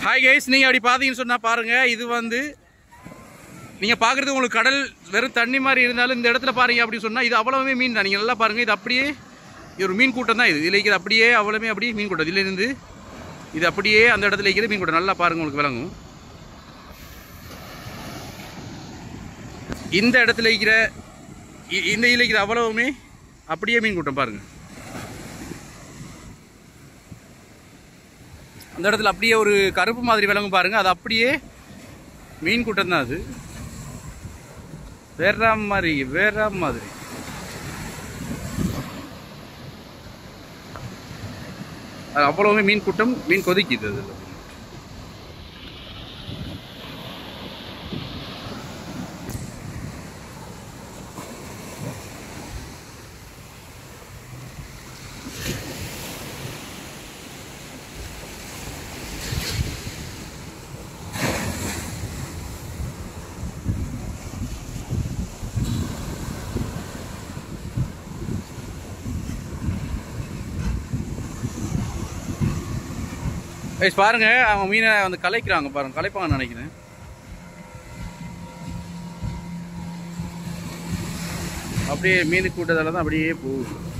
hi guys நீங்கள் அப்படி பார்த்தீங்கன்னு சொன்னால் பாருங்கள் இது வந்து நீங்கள் பார்க்குறது உங்களுக்கு கடல் வெறும் தண்ணி மாதிரி இருந்தாலும் இந்த இடத்துல பாருங்க அப்படின்னு சொன்னால் இது அவ்வளவுமே மீன் தான் நீங்கள் நல்லா பாருங்கள் இது அப்படியே இது ஒரு மீன் கூட்டம் தான் இது இதில் இருக்கிறது அப்படியே அவ்வளவுமே அப்படியே மீன் கூட்டம் இதுல இருந்து இது அப்படியே அந்த இடத்துல இருக்கிற மீன் கூட்டம் நல்லா பாருங்க உங்களுக்கு விளங்கும் இந்த இடத்துல இருக்கிற இ- இந்த இதில் இருக்கிற அவ்வளவுமே அப்படியே மீன் கூட்டம் பாருங்க அந்த இடத்துல அப்படியே ஒரு கருப்பு மாதிரி விலங்கும் பாருங்க அது அப்படியே மீன் கூட்டம் தான் அது வேற மாதிரி வேற மாதிரி அது அவ்வளவுமே மீன் கூட்டம் மீன் கொதிக்குது அதில் கைஸ் பாருங்க அவங்க மீனை வந்து கலைக்கிறாங்க பாருங்க கலைப்பாங்கன்னு நினைக்கிறேன் அப்படியே மீன் கூட்டத்தால தான் அப்படியே போகுது